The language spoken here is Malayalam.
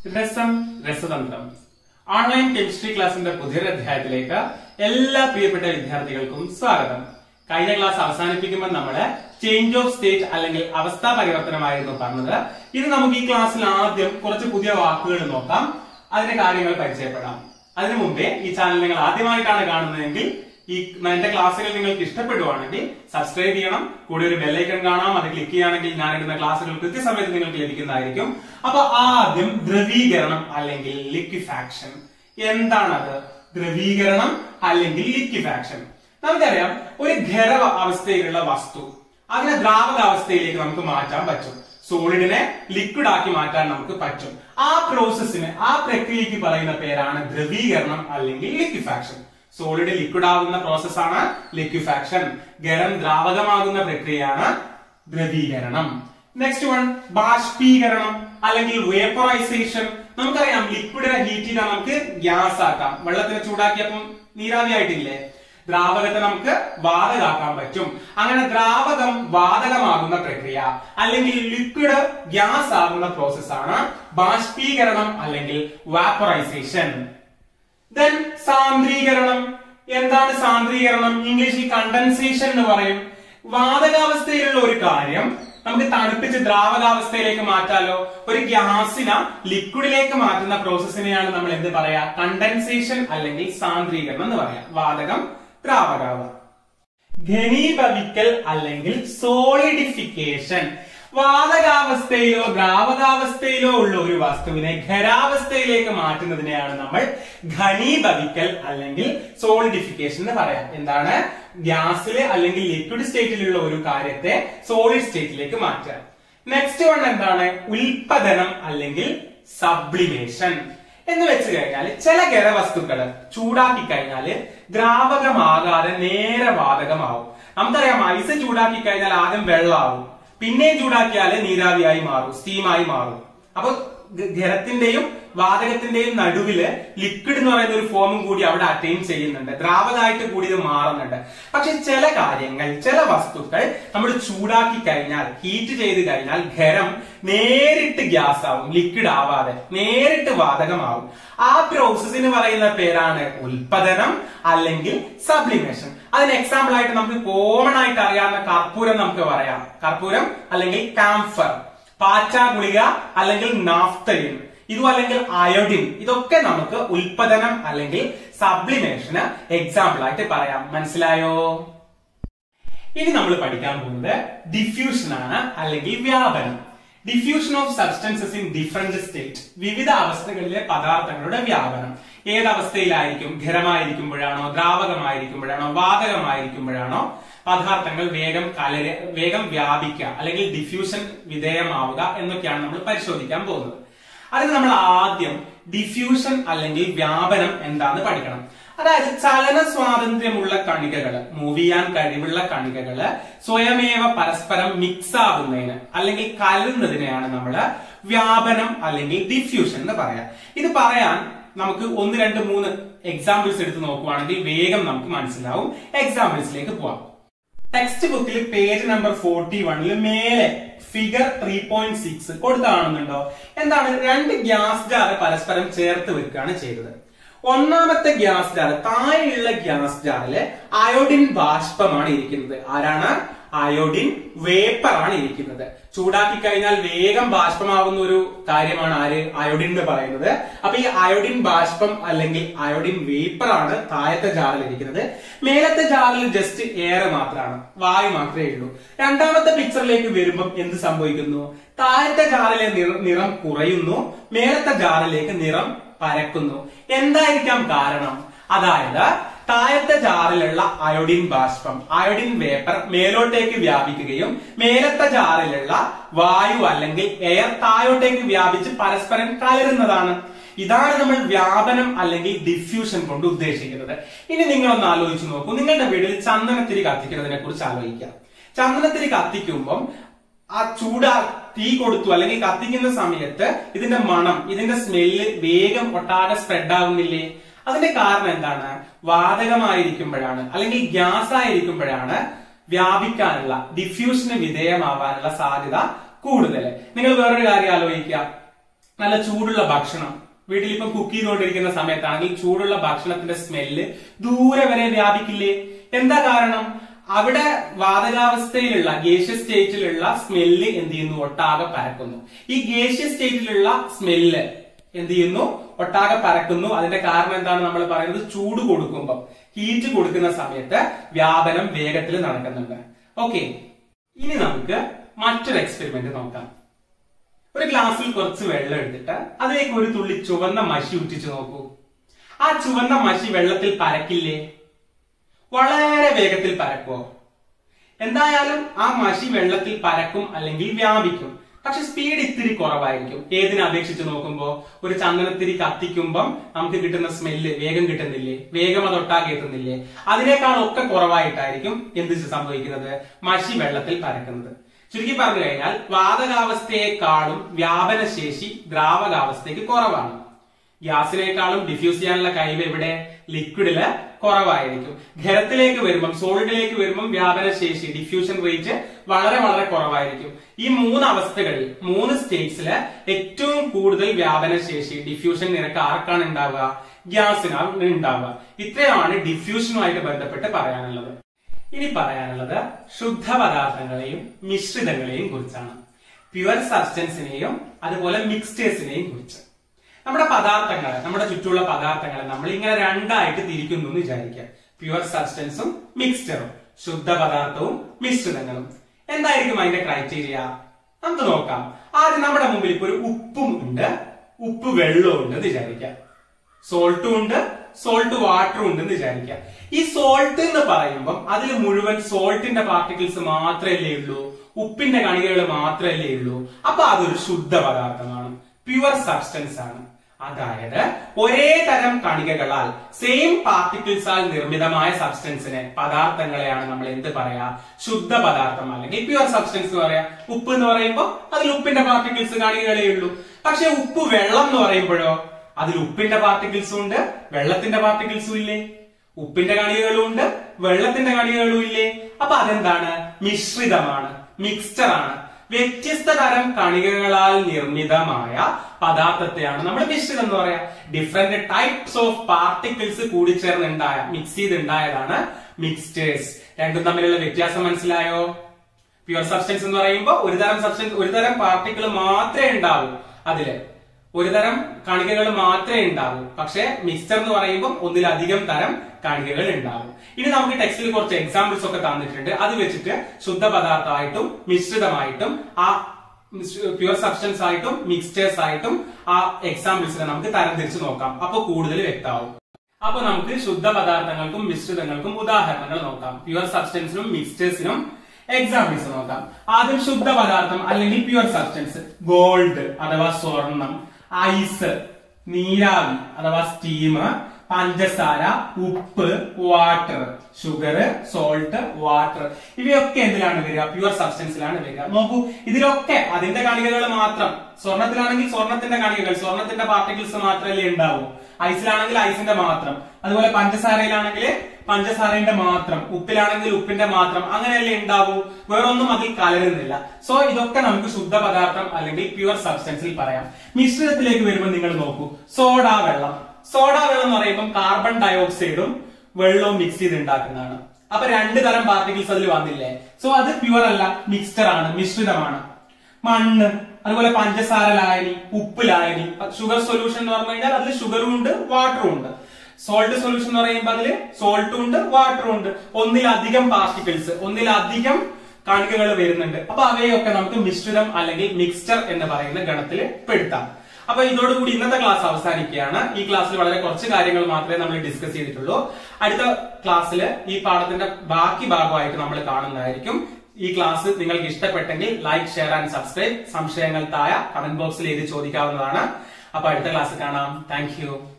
രസം രസതന്ത്രം ഓൺലൈൻ കെമിസ്ട്രി ക്ലാസിന്റെ പുതിയൊരു അധ്യായത്തിലേക്ക് എല്ലാ പ്രിയപ്പെട്ട വിദ്യാർത്ഥികൾക്കും സ്വാഗതം കഴിഞ്ഞ ക്ലാസ് അവസാനിപ്പിക്കുമ്പോൾ നമ്മള് ചേഞ്ച് ഓഫ് സ്റ്റേറ്റ് അല്ലെങ്കിൽ അവസ്ഥാ പരിവർത്തനമായിരുന്നു പറഞ്ഞത് ഇത് നമുക്ക് ഈ ക്ലാസ്സിൽ ആദ്യം കുറച്ച് പുതിയ വാക്കുകൾ നോക്കാം അതിന്റെ കാര്യങ്ങൾ പരിചയപ്പെടാം അതിനു മുമ്പേ ഈ ചാനൽ നിങ്ങൾ ആദ്യമായിട്ടാണ് കാണുന്നതെങ്കിൽ ഈ എന്റെ ക്ലാസ്സുകൾ നിങ്ങൾക്ക് ഇഷ്ടപ്പെടുവാണെങ്കിൽ സബ്സ്ക്രൈബ് ചെയ്യണം കൂടെ ഒരു ബെല്ലൈക്കൺ കാണാം അത് ക്ലിക്ക് ചെയ്യുകയാണെങ്കിൽ ഞാൻ ഇടുന്ന ക്ലാസ്സുകൾ കൃത്യസമയത്ത് നിങ്ങൾക്ക് ലഭിക്കുന്നതായിരിക്കും അപ്പൊ ആദ്യം ദ്രവീകരണം അല്ലെങ്കിൽ ലിക്വിഫാക്ഷൻ എന്താണത് ദ്രവീകരണം അല്ലെങ്കിൽ ലിക്വിഫാക്ഷൻ നമുക്കറിയാം ഒരു ഖരവ അവസ്ഥയിലുള്ള വസ്തു അതിനെ ദ്രാവകാവസ്ഥയിലേക്ക് നമുക്ക് മാറ്റാൻ പറ്റും സോളിഡിനെ ലിക്വിഡ് ആക്കി മാറ്റാൻ നമുക്ക് പറ്റും ആ പ്രോസസ്സിന് ആ പ്രക്രിയക്ക് പറയുന്ന പേരാണ് ദ്രവീകരണം അല്ലെങ്കിൽ ലിക്വിഫാക്ഷൻ സോളിഡ് ലിക്വിഡ് ആകുന്ന പ്രോസസ്സാണ് ലിക്വിഫാക്ഷൻ ഖരം ദ്രാവകമാകുന്ന പ്രക്രിയയാണ് ദ്രവീകരണം നെക്സ്റ്റ് വൺ ബാഷ്പീകരണം അല്ലെങ്കിൽ വേപ്പറൈസേഷൻ നമുക്കറിയാം ലിക്വിഡിനെ ഹീറ്റ് ചെയ്താൽ നമുക്ക് ഗ്യാസ് ആക്കാം വെള്ളത്തിനെ ചൂടാക്കിയപ്പം നീരാവി ആയിട്ടില്ലേ ദ്രാവകത്തെ നമുക്ക് വാതകാക്കാൻ പറ്റും അങ്ങനെ ദ്രാവകം വാതകമാകുന്ന പ്രക്രിയ അല്ലെങ്കിൽ ലിക്വിഡ് ഗ്യാസ് ആകുന്ന പ്രോസസ്സാണ് ബാഷ്പീകരണം അല്ലെങ്കിൽ വാപ്പറൈസേഷൻ ദെൻ സാന്ദ്രീകരണം എന്താണ് സാന്ദ്രീകരണം ഇംഗ്ലീഷിൽ കണ്ടൻസേഷൻ എന്ന് പറയും വാതകാവസ്ഥയിലുള്ള ഒരു കാര്യം നമുക്ക് തണുപ്പിച്ച് ദ്രാവകാവസ്ഥയിലേക്ക് മാറ്റാലോ ഒരു ഗ്യാസിനെ ലിക്വിഡിലേക്ക് മാറ്റുന്ന പ്രോസസ്സിനെയാണ് നമ്മൾ എന്ത് പറയാ കണ്ടൻസേഷൻ അല്ലെങ്കിൽ സാന്ദ്രീകരണം എന്ന് പറയാം വാതകം ദ്രാവകാവ ഘനീഭവിക്കൽ അല്ലെങ്കിൽ സോളിഡിഫിക്കേഷൻ വാതകാവസ്ഥയിലോ ദ്രാവകാവസ്ഥയിലോ ഉള്ള ഒരു വസ്തുവിനെ ഖരാവസ്ഥയിലേക്ക് മാറ്റുന്നതിനെയാണ് നമ്മൾ ഘനീഭവിക്കൽ അല്ലെങ്കിൽ സോളിഡിഫിക്കേഷൻ എന്ന് പറയാം എന്താണ് ഗ്യാസില് അല്ലെങ്കിൽ ലിക്വിഡ് സ്റ്റേറ്റിലുള്ള ഒരു കാര്യത്തെ സോളിഡ് സ്റ്റേറ്റിലേക്ക് മാറ്റുക നെക്സ്റ്റ് വൺ എന്താണ് ഉൽപ്പതനം അല്ലെങ്കിൽ സബ്ലിമേഷൻ എന്ന് വെച്ച് കഴിഞ്ഞാൽ ചില ഖരവസ്തുക്കള് ചൂടാക്കി കഴിഞ്ഞാല് ദ്രാവകമാകാതെ നേരെ വാതകമാവും നമുക്കറിയാം ഐസ് ചൂടാക്കി കഴിഞ്ഞാൽ ആദ്യം വെള്ളമാവും പിന്നെയും ചൂടാക്കിയാല് നീരാവിയായി മാറും സ്റ്റീമായി മാറും അപ്പൊ ഖരത്തിന്റെയും വാതകത്തിന്റെയും നടുവില് ലിക്വിഡ് എന്ന് പറയുന്ന ഒരു ഫോമും കൂടി അവിടെ അറ്റൈൻ ചെയ്യുന്നുണ്ട് ദ്രാവകമായിട്ട് കൂടി ഇത് മാറുന്നുണ്ട് പക്ഷെ ചില കാര്യങ്ങൾ ചില വസ്തുക്കൾ നമ്മൾ ചൂടാക്കി കഴിഞ്ഞാൽ ഹീറ്റ് ചെയ്ത് കഴിഞ്ഞാൽ ഖരം നേരിട്ട് ഗ്യാസ് ആവും ലിക്വിഡ് ആവാതെ നേരിട്ട് വാതകമാവും ആ പ്രോസസ്സിന് പറയുന്ന പേരാണ് ഉൽപ്പതനം അല്ലെങ്കിൽ സബ്ലിമേഷൻ അതിന് എക്സാമ്പിൾ ആയിട്ട് നമുക്ക് കോമൺ ആയിട്ട് അറിയാവുന്ന കർപ്പൂരം നമുക്ക് പറയാം കർപ്പൂരം അല്ലെങ്കിൽ കാംഫർ പാറ്റ ഗുളിക അല്ലെങ്കിൽ നാഫ്തലിൻ ഇതും അല്ലെങ്കിൽ അയോഡിൻ ഇതൊക്കെ നമുക്ക് ഉൽപ്പതനം അല്ലെങ്കിൽ സബ്ലിമേഷന് എക്സാമ്പിൾ ആയിട്ട് പറയാം മനസ്സിലായോ ഇനി നമ്മൾ പഠിക്കാൻ പോകുന്നത് ഡിഫ്യൂഷൻ ആണ് അല്ലെങ്കിൽ വ്യാപനം diffusion of substances in different state വിവിധ അവസ്ഥകളിലെ പദാർത്ഥങ്ങളുടെ വ്യാപനം ഏതവസ്ഥയിലായിരിക്കും ഖരമായിരിക്കുമ്പോഴാണോ ദ്രാവകമായിരിക്കുമ്പോഴാണോ വാതകമായിരിക്കുമ്പോഴാണോ പദാർത്ഥങ്ങൾ വേഗം കലര വേഗം വ്യാപിക്കുക അല്ലെങ്കിൽ ഡിഫ്യൂഷൻ വിധേയമാവുക എന്നൊക്കെയാണ് നമ്മൾ പരിശോധിക്കാൻ പോകുന്നത് അതിന് നമ്മൾ ആദ്യം ഡിഫ്യൂഷൻ അല്ലെങ്കിൽ വ്യാപനം എന്താന്ന് പഠിക്കണം അതായത് ചലന സ്വാതന്ത്ര്യമുള്ള കണികകള് മൂവ് ചെയ്യാൻ കഴിവുള്ള കണികകള് സ്വയമേവ പരസ്പരം മിക്സ് ആകുന്നതിന് അല്ലെങ്കിൽ കലരുന്നതിനെയാണ് നമ്മൾ വ്യാപനം അല്ലെങ്കിൽ ഡിഫ്യൂഷൻ എന്ന് പറയാം ഇത് പറയാൻ നമുക്ക് ഒന്ന് രണ്ട് മൂന്ന് എക്സാമ്പിൾസ് എടുത്ത് നോക്കുവാണെങ്കിൽ വേഗം നമുക്ക് മനസ്സിലാവും എക്സാമ്പിൾസിലേക്ക് പോവാം ടെക്സ്റ്റ് ബുക്കിൽ പേജ് നമ്പർ ഫോർട്ടി വണ്ണിൽ മേലെ ഫിഗർ ത്രീ പോയിന്റ് സിക്സ് കൊടുത്ത് കാണുന്നുണ്ടോ എന്താണ് രണ്ട് ഗ്യാസ് ജാറ് പരസ്പരം ചേർത്ത് വെക്കുകയാണ് ചെയ്തത് ഒന്നാമത്തെ ഗ്യാസ് ജാർ താഴെയുള്ള ഗ്യാസ് ജാറില് അയോഡിൻ ബാഷ്പമാണ് ഇരിക്കുന്നത് ആരാണ് അയോഡിൻ വേപ്പർ ആണ് ഇരിക്കുന്നത് ചൂടാക്കി കഴിഞ്ഞാൽ വേഗം ബാഷ്പമാകുന്ന ഒരു കാര്യമാണ് ആര് അയോഡിൻ എന്ന് പറയുന്നത് അപ്പൊ ഈ അയോഡിൻ ബാഷ്പം അല്ലെങ്കിൽ അയോഡിൻ വേപ്പർ ആണ് താഴത്തെ ജാറിൽ ഇരിക്കുന്നത് മേലത്തെ ജാറിൽ ജസ്റ്റ് എയർ മാത്രമാണ് വായു മാത്രമേ ഉള്ളൂ രണ്ടാമത്തെ പിക്ചറിലേക്ക് വരുമ്പം എന്ത് സംഭവിക്കുന്നു താഴത്തെ ജാറിലെ നിറം കുറയുന്നു മേലത്തെ ജാറിലേക്ക് നിറം പരക്കുന്നു എന്തായിരിക്കാം കാരണം അതായത് താഴത്തെ ജാറിലുള്ള അയോഡിൻ ബാഷ്പം അയോഡിൻ വേപ്പർ മേലോട്ടേക്ക് വ്യാപിക്കുകയും മേലത്തെ ജാറിലുള്ള വായു അല്ലെങ്കിൽ എയർ താഴോട്ടേക്ക് വ്യാപിച്ച് പരസ്പരം കലരുന്നതാണ് ഇതാണ് നമ്മൾ വ്യാപനം അല്ലെങ്കിൽ ഡിഫ്യൂഷൻ കൊണ്ട് ഉദ്ദേശിക്കുന്നത് ഇനി നിങ്ങളൊന്ന് ആലോചിച്ച് നോക്കൂ നിങ്ങളുടെ വീട്ടിൽ ചന്ദനത്തിരി കത്തിക്കുന്നതിനെ കുറിച്ച് ആലോചിക്കാം ചന്ദനത്തിരി കത്തിക്കുമ്പം ആ ചൂടാ തീ കൊടുത്തു അല്ലെങ്കിൽ കത്തിക്കുന്ന സമയത്ത് ഇതിന്റെ മണം ഇതിന്റെ സ്മെല്ല് വേഗം ഒട്ടാകെ സ്പ്രെഡ് ആവുന്നില്ലേ അതിന്റെ കാരണം എന്താണ് വാതകമായിരിക്കുമ്പോഴാണ് അല്ലെങ്കിൽ ഗ്യാസ് ആയിരിക്കുമ്പോഴാണ് വ്യാപിക്കാനുള്ള ഡിഫ്യൂഷന് വിധേയമാവാനുള്ള സാധ്യത കൂടുതൽ നിങ്ങൾ വേറൊരു കാര്യം ആലോചിക്കുക നല്ല ചൂടുള്ള ഭക്ഷണം വീട്ടിൽ ഇപ്പം കുക്ക് ചെയ്തുകൊണ്ടിരിക്കുന്ന സമയത്താണെങ്കിൽ ചൂടുള്ള ഭക്ഷണത്തിന്റെ സ്മെല്ല് ദൂരെ വരെ വ്യാപിക്കില്ലേ എന്താ കാരണം അവിടെ വാതകാവസ്ഥയിലുള്ള ഗേഷ്യ സ്റ്റേറ്റിലുള്ള സ്മെല്ല് എന്ത് ചെയ്യുന്നു ഒട്ടാകെ പരക്കുന്നു ഈ ഗേഷ്യ സ്റ്റേറ്റിലുള്ള സ്മെല്ല് എന്ത് ചെയ്യുന്നു ഒട്ടാകെ പരക്കുന്നു അതിന്റെ കാരണം എന്താണ് നമ്മൾ പറയുന്നത് ചൂട് കൊടുക്കുമ്പോൾ ഹീറ്റ് കൊടുക്കുന്ന സമയത്ത് വ്യാപനം വേഗത്തിൽ നടക്കുന്നുണ്ട് ഓക്കെ ഇനി നമുക്ക് മറ്റൊരു എക്സ്പെരിമെന്റ് നോക്കാം ഒരു ഗ്ലാസ്സിൽ കുറച്ച് വെള്ളം എടുത്തിട്ട് അതിലേക്ക് ഒരു തുള്ളി ചുവന്ന മഷി ഉറ്റിച്ചു നോക്കൂ ആ ചുവന്ന മഷി വെള്ളത്തിൽ പരക്കില്ലേ വളരെ വേഗത്തിൽ പരക്കുമോ എന്തായാലും ആ മഷി വെള്ളത്തിൽ പരക്കും അല്ലെങ്കിൽ വ്യാപിക്കും പക്ഷെ സ്പീഡ് ഇത്തിരി കുറവായിരിക്കും ഏതിനെ അപേക്ഷിച്ച് നോക്കുമ്പോ ഒരു ചന്ദനത്തിരി കത്തിക്കുമ്പം നമുക്ക് കിട്ടുന്ന സ്മെല്ല് വേഗം കിട്ടുന്നില്ലേ വേഗം അത് ഒട്ടാകെ എത്തുന്നില്ലേ അതിനേക്കാൾ ഒക്കെ കുറവായിട്ടായിരിക്കും എന്ത് സംഭവിക്കുന്നത് മഷി വെള്ളത്തിൽ പരക്കുന്നത് ചുരുക്കി പറഞ്ഞു കഴിഞ്ഞാൽ വാതകാവസ്ഥയെക്കാളും വ്യാപനശേഷി ദ്രാവകാവസ്ഥയ്ക്ക് കുറവാണ് ഗ്യാസിനേക്കാളും ഡിഫ്യൂസ് ചെയ്യാനുള്ള കഴിവ് ഇവിടെ ലിക്വിഡില് കുറവായിരിക്കും ഖരത്തിലേക്ക് വരുമ്പം സോളിഡിലേക്ക് വരുമ്പം വ്യാപന ശേഷി ഡിഫ്യൂഷൻ റേറ്റ് വളരെ വളരെ കുറവായിരിക്കും ഈ മൂന്ന് അവസ്ഥകളിൽ മൂന്ന് സ്റ്റേറ്റ്സില് ഏറ്റവും കൂടുതൽ വ്യാപന ശേഷി ഡിഫ്യൂഷൻ നിരക്ക് ആർക്കാണ് ഉണ്ടാവുക ഗ്യാസിനാണ് ഉണ്ടാവുക ഇത്രയാണ് ഡിഫ്യൂഷനുമായിട്ട് ബന്ധപ്പെട്ട് പറയാനുള്ളത് ഇനി പറയാനുള്ളത് ശുദ്ധ പദാർത്ഥങ്ങളെയും മിശ്രിതങ്ങളെയും കുറിച്ചാണ് പ്യുവർ സബ്സ്റ്റൻസിനെയും അതുപോലെ മിക്സ്റ്റേഴ്സിനെയും കുറിച്ച് നമ്മുടെ പദാർത്ഥങ്ങളെ നമ്മുടെ ചുറ്റുമുള്ള പദാർത്ഥങ്ങളെ നമ്മൾ ഇങ്ങനെ രണ്ടായിട്ട് തിരിക്കുന്നു എന്ന് വിചാരിക്കുക പ്യുവർ സബ്സ്റ്റൻസും മിക്സ്ചറും ശുദ്ധ പദാർത്ഥവും മിശ്രിതങ്ങളും എന്തായിരിക്കും അതിന്റെ ക്രൈറ്റീരിയ നമുക്ക് നോക്കാം ആദ്യം നമ്മുടെ മുമ്പിൽ ഇപ്പൊ ഒരു ഉപ്പും ഉണ്ട് ഉപ്പ് വെള്ളവും ഉണ്ട് എന്ന് വിചാരിക്കാം സോൾട്ടും ഉണ്ട് സോൾട്ട് വാട്ടറും ഉണ്ട് എന്ന് വിചാരിക്കാം ഈ സോൾട്ട് എന്ന് പറയുമ്പോൾ അതിൽ മുഴുവൻ സോൾട്ടിന്റെ പാർട്ടിക്കിൾസ് മാത്രമല്ലേ ഉള്ളൂ ഉപ്പിന്റെ കണികകൾ മാത്രമല്ലേ ഉള്ളൂ അപ്പൊ അതൊരു ശുദ്ധ പദാർത്ഥമാണ് പ്യുവർ സബ്സ്റ്റൻസ് ആണ് അതായത് ഒരേ തരം കണികകളാൽ സെയിം പാർട്ടിക്കിൾസാൽ നിർമ്മിതമായ സബ്സ്റ്റൻസിനെ പദാർത്ഥങ്ങളെയാണ് നമ്മൾ എന്ത് പറയാ ശുദ്ധ പദാർത്ഥം അല്ലെങ്കിൽ പ്യുവർ സബ്സ്റ്റൻസ് എന്ന് പറയാ ഉപ്പ് എന്ന് പറയുമ്പോൾ അതിൽ ഉപ്പിന്റെ പാർട്ടിക്കിൾസ് കണികകളേ ഉള്ളൂ പക്ഷെ ഉപ്പ് വെള്ളം എന്ന് പറയുമ്പോഴോ അതിൽ ഉപ്പിന്റെ പാർട്ടിക്കിൾസും ഉണ്ട് വെള്ളത്തിന്റെ പാർട്ടിക്കിൾസും ഇല്ലേ ഉപ്പിന്റെ കണികകളും ഉണ്ട് വെള്ളത്തിന്റെ കണികകളും ഇല്ലേ അപ്പൊ അതെന്താണ് മിശ്രിതമാണ് മിക്സ്ചർ ആണ് വ്യത്യസ്ത തരം കണികകളാൽ നിർമ്മിതമായ പദാർത്ഥത്തെയാണ് നമ്മൾ മിശ്രിതം എന്ന് പറയാ ഡിഫറെന്റ് ടൈപ്സ് ഓഫ് പാർട്ടിക്കിൾസ് കൂടിച്ചേർന്നുണ്ടായ മിക്സ് ചെയ്തുണ്ടായതാണ് മിക്സ്റ്റേഴ്സ് രണ്ടും തമ്മിലുള്ള വ്യത്യാസം മനസ്സിലായോ പ്യുവർ സബ്സ്റ്റൻസ് എന്ന് പറയുമ്പോൾ ഒരു തരം സബ്സ്റ്റൻസ് ഒരു തരം പാർട്ടിക്കിൾ മാത്രമേ ഉണ്ടാവൂ അതില് ഒരു തരം കണികകൾ മാത്രമേ ഉണ്ടാവൂ പക്ഷെ മിക്സ്ചർ എന്ന് പറയുമ്പോൾ ഒന്നിലധികം തരം കണികകൾ ഉണ്ടാവും ഇനി നമുക്ക് ടെക്സ്റ്റിൽ കുറച്ച് എക്സാമ്പിൾസ് ഒക്കെ തന്നിട്ടുണ്ട് അത് വെച്ചിട്ട് ശുദ്ധ പദാർത്ഥമായിട്ടും മിശ്രിതമായിട്ടും ആ പ്യുവർ സബ്സ്റ്റൻസ് ആയിട്ടും മിക്സ്ചേഴ്സ് ആയിട്ടും ആ എക്സാമ്പിൾസിനെ നമുക്ക് തരംതിരിച്ച് നോക്കാം അപ്പൊ കൂടുതൽ വ്യക്തമാവും അപ്പൊ നമുക്ക് ശുദ്ധ പദാർത്ഥങ്ങൾക്കും മിശ്രിതങ്ങൾക്കും ഉദാഹരണങ്ങൾ നോക്കാം പ്യുവർ സബ്സ്റ്റൻസിനും മിക്സ്ചേഴ്സിനും എക്സാമ്പിൾസ് നോക്കാം ആദ്യം ശുദ്ധ പദാർത്ഥം അല്ലെങ്കിൽ പ്യുവർ സബ്സ്റ്റൻസ് ഗോൾഡ് അഥവാ സ്വർണം ഐസ് നീരാവി അഥവാ സ്റ്റീം പഞ്ചസാര ഉപ്പ് വാട്ടർ ഷുഗർ സോൾട്ട് വാട്ടർ ഇവയൊക്കെ എന്തിലാണ് വരിക പ്യുവർ സബ്സ്റ്റൻസിലാണ് വരിക നോക്കൂ ഇതിലൊക്കെ അതിന്റെ കണികകൾ മാത്രം സ്വർണത്തിലാണെങ്കിൽ സ്വർണത്തിന്റെ കണികകൾ സ്വർണത്തിന്റെ പാർട്ടിക്കിൾസ് മാത്രമല്ലേ ഉണ്ടാവൂ ഐസിലാണെങ്കിൽ ഐസിന്റെ മാത്രം അതുപോലെ പഞ്ചസാരയിലാണെങ്കിൽ പഞ്ചസാരയുടെ മാത്രം ഉപ്പിലാണെങ്കിൽ ഉപ്പിന്റെ മാത്രം അങ്ങനെയല്ലേ ഉണ്ടാവൂ വേറൊന്നും അതിൽ കലരുന്നില്ല സോ ഇതൊക്കെ നമുക്ക് ശുദ്ധ പദാർത്ഥം അല്ലെങ്കിൽ പ്യുവർ സബ്സ്റ്റൻസിൽ പറയാം മിശ്രിതത്തിലേക്ക് വരുമ്പോൾ നിങ്ങൾ നോക്കൂ സോഡ വെള്ളം സോഡ വെള്ളം എന്ന് പറയുമ്പോൾ കാർബൺ ഡയോക്സൈഡും വെള്ളവും മിക്സ് ചെയ്ത് ഉണ്ടാക്കുന്നതാണ് അപ്പൊ രണ്ട് തരം പാർട്ടിക്കിൾസ് അതിൽ വന്നില്ലേ സോ അത് പ്യുവർ അല്ല മിക്സ്ചർ ആണ് മിശ്രിതമാണ് മണ്ണ് അതുപോലെ പഞ്ചസാര ലായനി ഉപ്പ് ലായനി ഷുഗർ സൊല്യൂഷൻ എന്ന് പറഞ്ഞു കഴിഞ്ഞാൽ അതിൽ ഷുഗറും ഉണ്ട് വാട്ടറും ഉണ്ട് സോൾട്ട് സൊല്യൂഷൻ എന്ന് പറയുമ്പോൾ അതിൽ സോൾട്ടും ഉണ്ട് വാട്ടറും ഉണ്ട് ഒന്നിലധികം പാർട്ടിക്കിൾസ് ഒന്നിലധികം കണികകൾ വരുന്നുണ്ട് അപ്പൊ അവയൊക്കെ നമുക്ക് മിശ്രിതം അല്ലെങ്കിൽ മിക്സ്ചർ എന്ന് പറയുന്ന ഗണത്തിൽ പെടുത്താം അപ്പൊ ഇതോടുകൂടി ഇന്നത്തെ ക്ലാസ് അവസാനിക്കുകയാണ് ഈ ക്ലാസ്സിൽ വളരെ കുറച്ച് കാര്യങ്ങൾ മാത്രമേ നമ്മൾ ഡിസ്കസ് ചെയ്തിട്ടുള്ളൂ അടുത്ത ക്ലാസ്സിൽ ഈ പാഠത്തിന്റെ ബാക്കി ഭാഗമായിട്ട് നമ്മൾ കാണുന്നതായിരിക്കും ഈ ക്ലാസ് നിങ്ങൾക്ക് ഇഷ്ടപ്പെട്ടെങ്കിൽ ലൈക്ക് ഷെയർ ആൻഡ് സബ്സ്ക്രൈബ് സംശയങ്ങൾ താഴെ കമന്റ് ബോക്സിൽ എഴുതി ചോദിക്കാവുന്നതാണ് അപ്പൊ അടുത്ത ക്ലാസ് കാണാം താങ്ക്